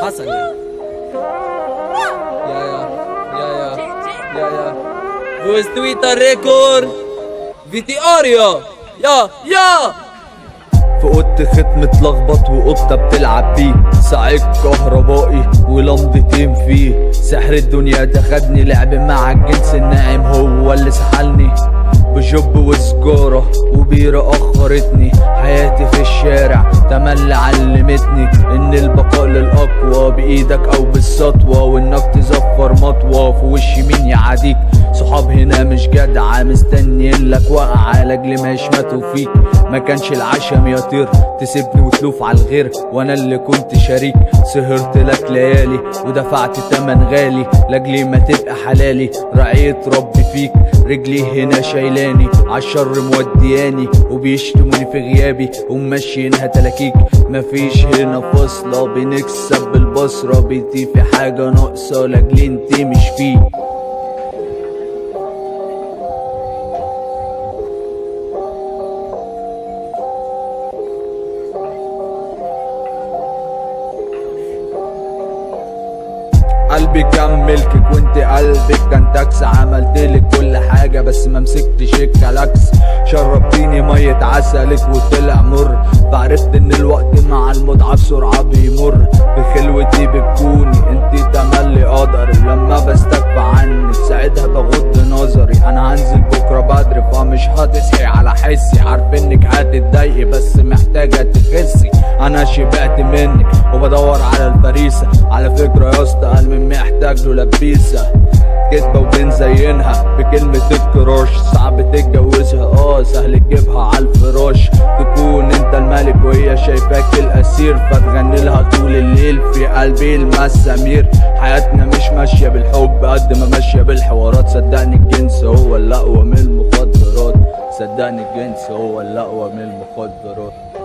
عسل يا يا يا يا يا يا Wo ist Twitter Rekord? فيتياريا يا يا في اوضتي خيط متلخبط وقطه بتلعب بيه ساعد كهربائي ولمضتين فيه سحر الدنيا ده خدني لعب مع الجنس الناعم هو اللي سحلني بجب وسجارة وبيرة أخرتني حياتي في الشارع تملي علمتني إن البقاء للأقوى بإيدك أو بالسطوة وإنك تزفر مطوة في وش مين يعاديك صحاب هنا مش جدعة مستنيين لك وقعة لاجل ما يشمتوا فيك ما كانش العشم يطير تسيبني وتلوف على الغير وانا اللي كنت شريك سهرت لك ليالي ودفعت تمن غالي لاجلي ما تبقى حلالي رعيت ربي فيك رجلي هنا شايلاني عالشر مودياني وبيشتموني في غيابي وماشيينها تلاكيك مفيش هنا فاصلة بنكسب بالبصرة بيتي في حاجة ناقصة لاجلي انت مش فيه قلبي كان ملكك وانت قلبك كان تاكس عملتلك كل حاجة بس ما مسكتش الكلاكس شربتيني مية عسلك وطلع مر فعرفت ان الوقت مع المتعة بسرعة بيمر بخلوتي بتكوني انت تملي قدري لما بستكفى عنك ساعتها بغض نظري انا هنزل بكرة بدري فمش هتصحي على حسي عارف انك هتتضايقي بس محتاجة تخسي انا شبعت منك وبدور على الفريسة على فكرة يا اسطى قلبي محتاج له لبيسة كدبة وبنزينها بكلمة الكراش صعب تتجوزها اه سهل تجيبها على الفراش تكون انت الملك وهي شايفاك الاسير فتغني لها طول الليل في قلبي المسامير حياتنا مش ماشية بالحب قد ما ماشية بالحوارات صدقني الجنس هو الاقوى من المخدرات صدقني الجنس هو الاقوى من المخدرات